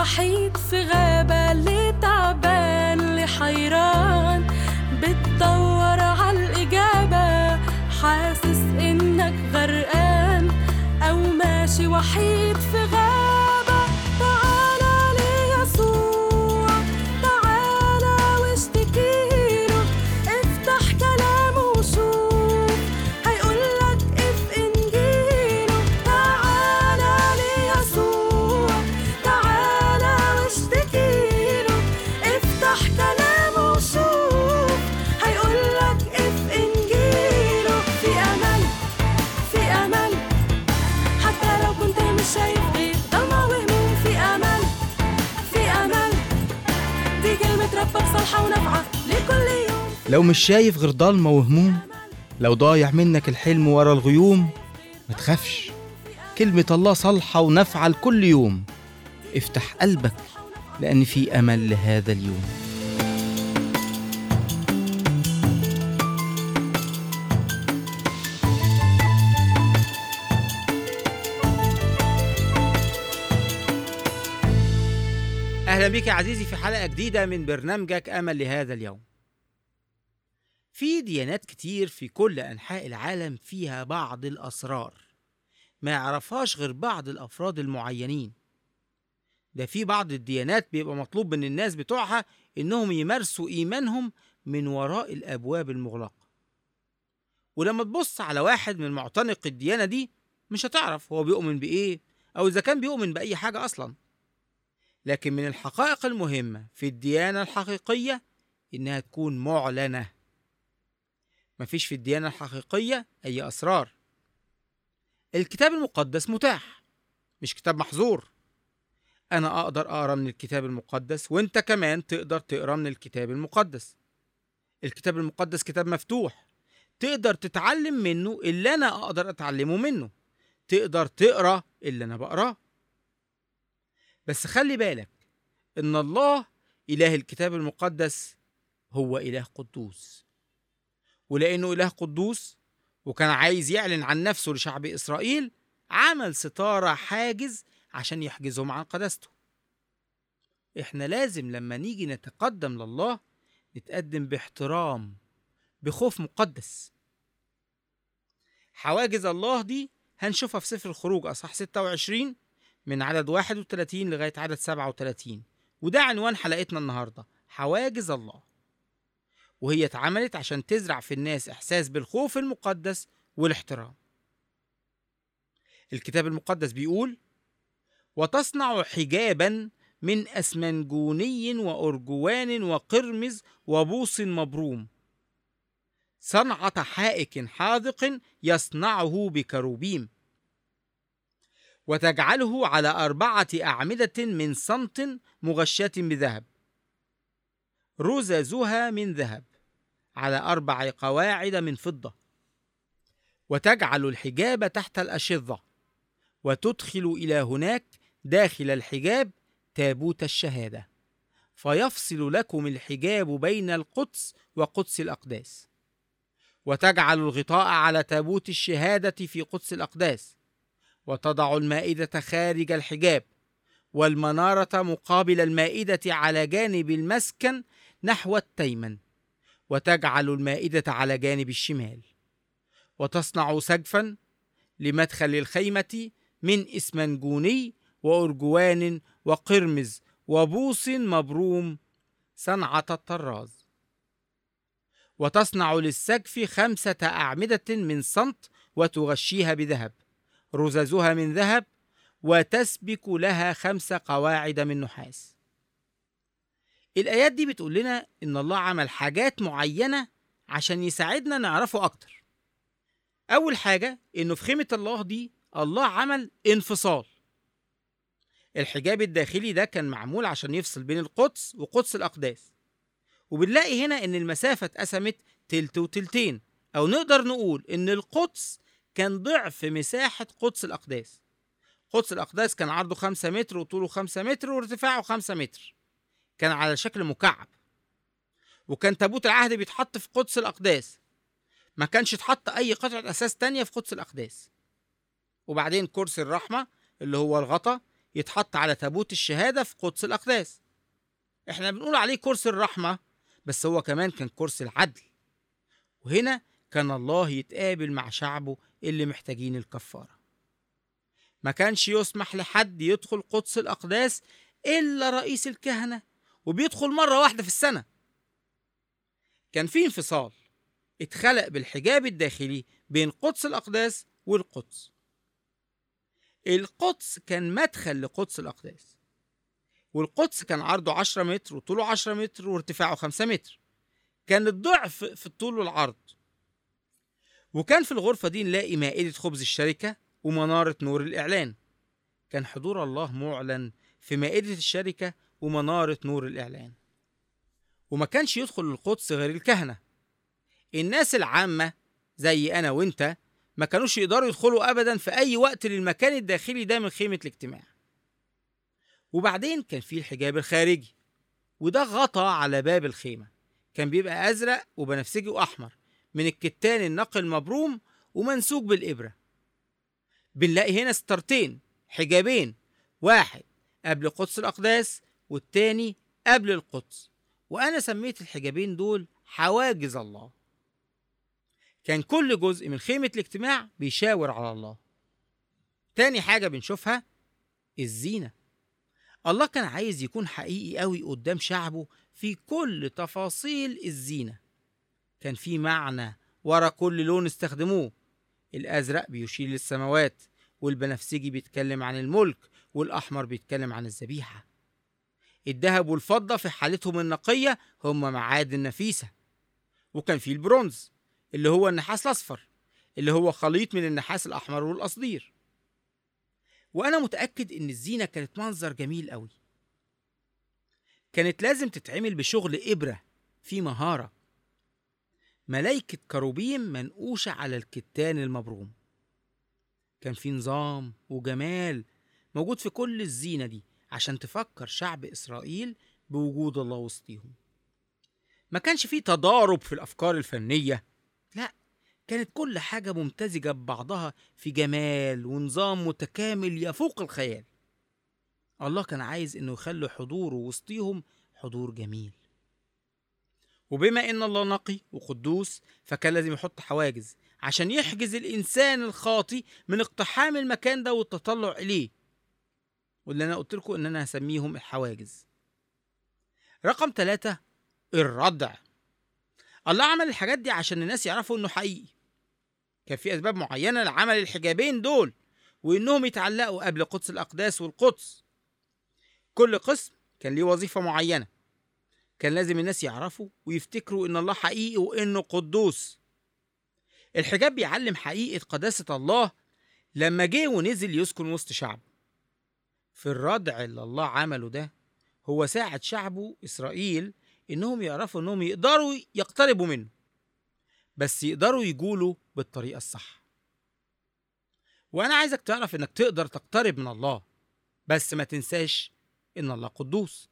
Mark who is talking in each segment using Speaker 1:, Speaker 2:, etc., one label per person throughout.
Speaker 1: وحيد في غابة اللي تعبان اللي حيران بتدور عالإجابة حاسس إنك غرقان أو ماشي وحيد في غابة تعالى ليسوع تعالى واشتكيله افتح كلامه وشوف هيقولك اف انجيله تعالى ليسوع تعالى واشتكيله افتح كلامه وشوف هيقولك اف انجيله في امل في امل حتى لو كنت مش شايف غير ضلمة وهموم في امل في امل دي كلمة ربك صالحة ونافعة لكل يوم
Speaker 2: لو مش شايف غير ضلمة وهموم لو ضايع منك الحلم ورا الغيوم ما تخافش كلمة الله صالحة ونافعة لكل يوم افتح قلبك لأن في أمل لهذا اليوم أهلا بك يا عزيزي في حلقة جديدة من برنامجك أمل لهذا اليوم في ديانات كتير في كل أنحاء العالم فيها بعض الأسرار ما يعرفهاش غير بعض الأفراد المعينين ده في بعض الديانات بيبقى مطلوب من الناس بتوعها إنهم يمارسوا إيمانهم من وراء الأبواب المغلقة ولما تبص على واحد من معتنق الديانة دي مش هتعرف هو بيؤمن بإيه أو إذا كان بيؤمن بأي حاجة أصلاً لكن من الحقائق المهمة في الديانة الحقيقية إنها تكون معلنة مفيش في الديانة الحقيقية أي أسرار الكتاب المقدس متاح مش كتاب محظور أنا أقدر أقرأ من الكتاب المقدس وأنت كمان تقدر تقرأ من الكتاب المقدس الكتاب المقدس كتاب مفتوح تقدر تتعلم منه اللي أنا أقدر أتعلمه منه تقدر تقرأ اللي أنا بقراه بس خلي بالك ان الله اله الكتاب المقدس هو اله قدوس ولانه اله قدوس وكان عايز يعلن عن نفسه لشعب اسرائيل عمل ستاره حاجز عشان يحجزهم عن قداسته احنا لازم لما نيجي نتقدم لله نتقدم باحترام بخوف مقدس حواجز الله دي هنشوفها في سفر الخروج اصحاح 26 من عدد 31 لغاية عدد 37 وده عنوان حلقتنا النهاردة حواجز الله وهي اتعملت عشان تزرع في الناس إحساس بالخوف المقدس والاحترام الكتاب المقدس بيقول وتصنع حجابا من أسمنجوني وأرجوان وقرمز وبوص مبروم صنعة حائك حاذق يصنعه بكروبيم وتجعله على أربعة أعمدة من صمت مغشاة بذهب رززها من ذهب على أربع قواعد من فضة وتجعل الحجاب تحت الأشظة وتدخل إلى هناك داخل الحجاب تابوت الشهادة فيفصل لكم الحجاب بين القدس وقدس الأقداس وتجعل الغطاء على تابوت الشهادة في قدس الأقداس وتضع المائدة خارج الحجاب والمنارة مقابل المائدة على جانب المسكن نحو التيمن وتجعل المائدة على جانب الشمال وتصنع سقفا لمدخل الخيمة من إسمنجوني وأرجوان وقرمز وبوص مبروم صنعة الطراز وتصنع للسقف خمسة أعمدة من صمت وتغشيها بذهب رززها من ذهب وتسبك لها خمس قواعد من نحاس الآيات دي بتقول لنا إن الله عمل حاجات معينة عشان يساعدنا نعرفه أكتر أول حاجة إنه في خيمة الله دي الله عمل انفصال الحجاب الداخلي ده كان معمول عشان يفصل بين القدس وقدس الأقداس وبنلاقي هنا إن المسافة اتقسمت تلت وتلتين أو نقدر نقول إن القدس كان ضعف مساحة قدس الأقداس قدس الأقداس كان عرضه خمسة متر وطوله خمسة متر وارتفاعه خمسة متر كان على شكل مكعب وكان تابوت العهد بيتحط في قدس الأقداس ما كانش اتحط أي قطعة أساس تانية في قدس الأقداس وبعدين كرسي الرحمة اللي هو الغطا يتحط على تابوت الشهادة في قدس الأقداس احنا بنقول عليه كرسي الرحمة بس هو كمان كان كرسي العدل وهنا كان الله يتقابل مع شعبه اللي محتاجين الكفارة ما كانش يسمح لحد يدخل قدس الأقداس إلا رئيس الكهنة وبيدخل مرة واحدة في السنة كان في انفصال اتخلق بالحجاب الداخلي بين قدس الأقداس والقدس القدس كان مدخل لقدس الأقداس والقدس كان عرضه 10 متر وطوله 10 متر وارتفاعه 5 متر كان الضعف في الطول والعرض وكان في الغرفة دي نلاقي مائدة خبز الشركة ومنارة نور الإعلان كان حضور الله معلن في مائدة الشركة ومنارة نور الإعلان وما كانش يدخل القدس غير الكهنة الناس العامة زي أنا وإنت ما كانوش يقدروا يدخلوا أبدا في أي وقت للمكان الداخلي ده من خيمة الاجتماع وبعدين كان في الحجاب الخارجي وده غطى على باب الخيمة كان بيبقى أزرق وبنفسجي وأحمر من الكتان النقي المبروم ومنسوج بالإبرة بنلاقي هنا ستارتين حجابين واحد قبل قدس الأقداس والتاني قبل القدس وأنا سميت الحجابين دول حواجز الله كان كل جزء من خيمة الاجتماع بيشاور على الله تاني حاجة بنشوفها الزينة الله كان عايز يكون حقيقي قوي قدام شعبه في كل تفاصيل الزينة كان في معنى ورا كل لون استخدموه الأزرق بيشير للسماوات والبنفسجي بيتكلم عن الملك والأحمر بيتكلم عن الذبيحة الذهب والفضة في حالتهم النقية هم معادن نفيسة وكان في البرونز اللي هو النحاس الأصفر اللي هو خليط من النحاس الأحمر والقصدير وأنا متأكد إن الزينة كانت منظر جميل قوي كانت لازم تتعمل بشغل إبرة في مهارة ملايكة كروبيم منقوشة على الكتان المبروم كان في نظام وجمال موجود في كل الزينة دي عشان تفكر شعب إسرائيل بوجود الله وسطيهم ما كانش فيه تضارب في الأفكار الفنية لا كانت كل حاجة ممتزجة ببعضها في جمال ونظام متكامل يفوق الخيال الله كان عايز إنه يخلي حضوره وسطيهم حضور جميل وبما إن الله نقي وقدوس فكان لازم يحط حواجز عشان يحجز الإنسان الخاطي من اقتحام المكان ده والتطلع إليه واللي أنا قلت لكم إن أنا هسميهم الحواجز رقم ثلاثة الردع الله عمل الحاجات دي عشان الناس يعرفوا إنه حقيقي كان في أسباب معينة لعمل الحجابين دول وإنهم يتعلقوا قبل قدس الأقداس والقدس كل قسم كان ليه وظيفة معينة كان لازم الناس يعرفوا ويفتكروا إن الله حقيقي وإنه قدوس الحجاب بيعلم حقيقة قداسة الله لما جه ونزل يسكن وسط شعبه في الردع اللي الله عمله ده هو ساعد شعبه إسرائيل إنهم يعرفوا إنهم يقدروا يقتربوا منه بس يقدروا يقولوا بالطريقة الصح وأنا عايزك تعرف إنك تقدر تقترب من الله بس ما تنساش إن الله قدوس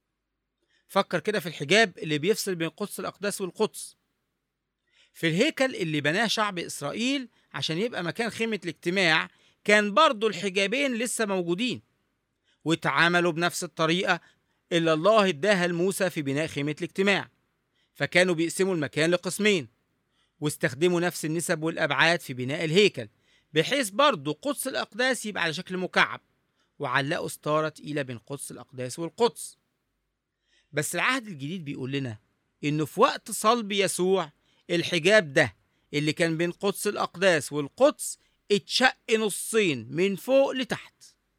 Speaker 2: فكر كده في الحجاب اللي بيفصل بين قدس الأقداس والقدس في الهيكل اللي بناه شعب إسرائيل عشان يبقى مكان خيمة الاجتماع كان برضو الحجابين لسه موجودين واتعاملوا بنفس الطريقة اللي الله اداها لموسى في بناء خيمة الاجتماع فكانوا بيقسموا المكان لقسمين واستخدموا نفس النسب والأبعاد في بناء الهيكل بحيث برضو قدس الأقداس يبقى على شكل مكعب وعلقوا ستارة تقيلة بين قدس الأقداس والقدس بس العهد الجديد بيقول لنا إنه في وقت صلب يسوع الحجاب ده اللي كان بين قدس الأقداس والقدس اتشق نصين من فوق لتحت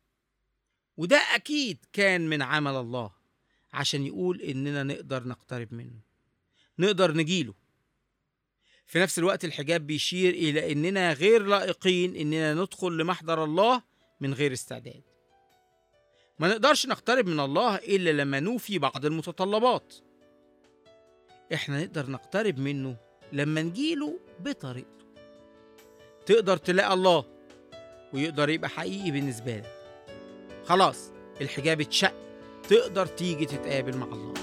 Speaker 2: وده أكيد كان من عمل الله عشان يقول إننا نقدر نقترب منه نقدر نجيله في نفس الوقت الحجاب بيشير إلى إننا غير لائقين إننا ندخل لمحضر الله من غير استعداد ما نقدرش نقترب من الله إلا لما نوفي بعض المتطلبات إحنا نقدر نقترب منه لما نجيله بطريقته تقدر تلاقي الله ويقدر يبقى حقيقي بالنسبة لك خلاص الحجاب اتشق تقدر تيجي تتقابل مع الله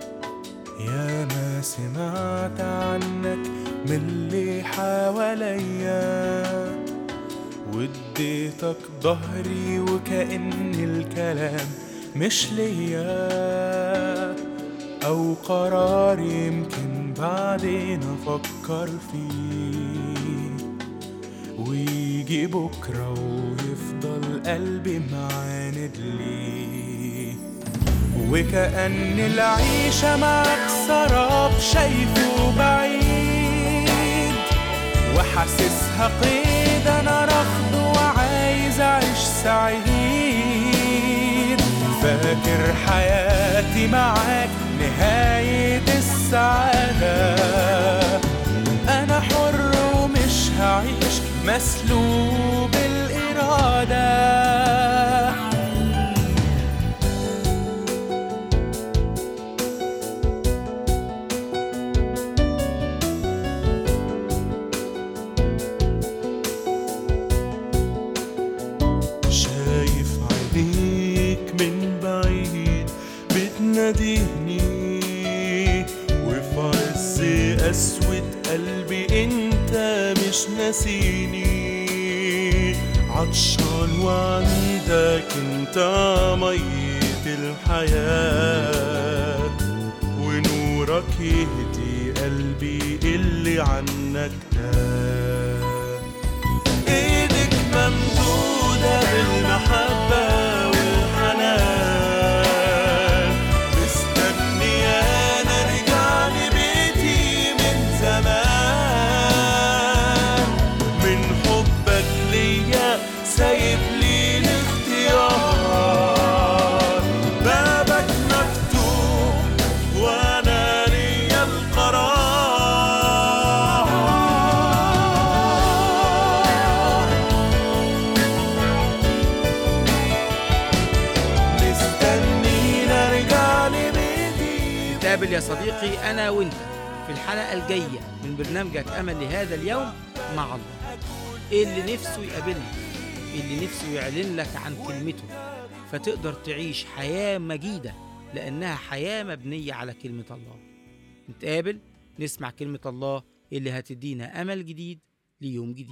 Speaker 3: يا ما سمعت عنك من اللي حواليا واديتك ظهري وكأن الكلام مش ليا أو قرار يمكن بعدين أفكر فيه ويجي بكرة ويفضل قلبي معاند ليه وكأن العيشة معك سراب شايفه بعيد وحاسسها قيد أنا رافضه وعايز أعيش سعيد فاكر حياتي معاك نهاية السعادة أنا حر ومش هعيش مسلوب الإرادة شايف عينيك من بعيد بتناديني وفي عز قسوة قلبي انت مش ناسيني عطشان وعندك انت مية الحياة ونورك يهدي قلبي اللي عنك تاه ايدك ممدودة بالمحبة والحنان مستنيانا ارجع لبيتي من زمان من حبك ليا سايب لي الاختيار بابك مفتوح وانا ليا القرار مستنين ارجع لبيتي
Speaker 2: نتقابل يا صديقي أنا وأنت في الحلقة الجاية من برنامجك أمل لهذا اليوم مع الله إيه اللي نفسه يقابلنا إيه اللي نفسه يعلن لك عن كلمته فتقدر تعيش حياة مجيدة لأنها حياة مبنية على كلمة الله نتقابل نسمع كلمة الله اللي هتدينا أمل جديد ليوم جديد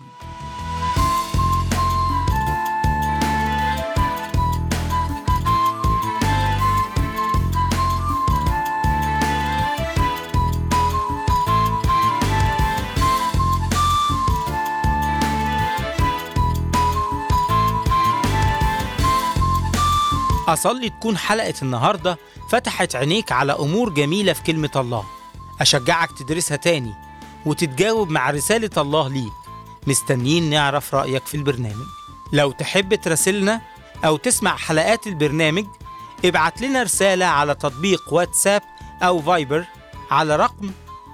Speaker 2: أصلي تكون حلقة النهاردة فتحت عينيك على أمور جميلة في كلمة الله أشجعك تدرسها تاني وتتجاوب مع رسالة الله ليك مستنيين نعرف رأيك في البرنامج لو تحب تراسلنا أو تسمع حلقات البرنامج ابعت لنا رسالة على تطبيق واتساب أو فايبر على رقم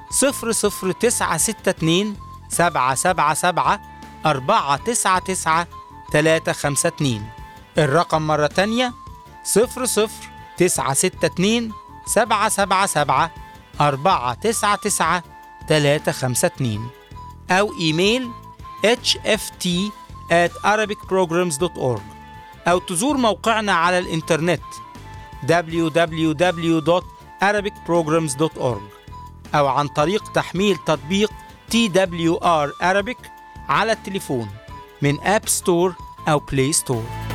Speaker 2: 00962 777 499 352 الرقم مرة تانية صفر صفر تسعة ستة اتنين سبعة سبعة سبعة أربعة تسعة تسعة تلاتة خمسة اتنين أو إيميل hft at arabicprograms.org أو تزور موقعنا على الإنترنت www.arabicprograms.org أو عن طريق تحميل تطبيق TWR Arabic على التليفون من أب ستور أو بلاي ستور